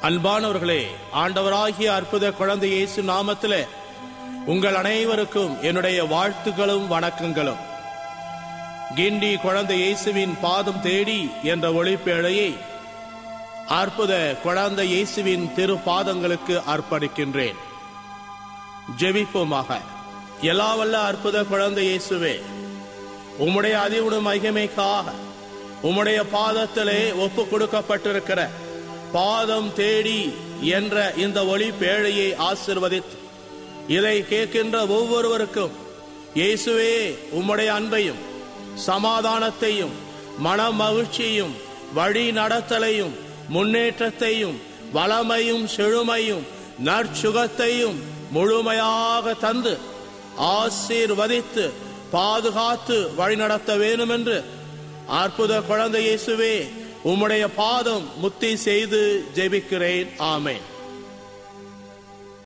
அன்பானவர்களே ஆண்டவராகிய அற்புத குழந்தை இயேசு நாமத்திலே உங்கள் அனைவருக்கும் என்னுடைய வாழ்த்துக்களும் வணக்கங்களும் கிண்டி குழந்தை இயேசுவின் பாதம் தேடி என்ற ஒளிப்பேழையை அற்புத குழந்தை இயேசுவின் திரு பாதங்களுக்கு அர்ப்பணிக்கின்றேன் ஜெபிப்போமாக எல்லா வல்ல அற்புத குழந்தை இயேசுவே உம்முடைய அதிவுடு மகிமைக்காக உம்முடைய பாதத்திலே ஒப்பு கொடுக்கப்பட்டிருக்கிற பாதம் தேடி என்ற இந்த ஒளி பேழையை ஆசிர்வதித்து இதை கேட்கின்ற ஒவ்வொருவருக்கும் இயேசுவே உம்முடைய அன்பையும் சமாதானத்தையும் மன மகிழ்ச்சியும் வழி நடத்தலையும் முன்னேற்றத்தையும் வளமையும் செழுமையும் நற்சுகத்தையும் முழுமையாக தந்து ஆசீர்வதித்து பாதுகாத்து வழிநடத்த வேண்டும் என்று அற்புத குழந்தை இயேசுவே உம்முடைய பாதம் முத்தி செய்து ஜெபிக்கிறேன் ஆமென்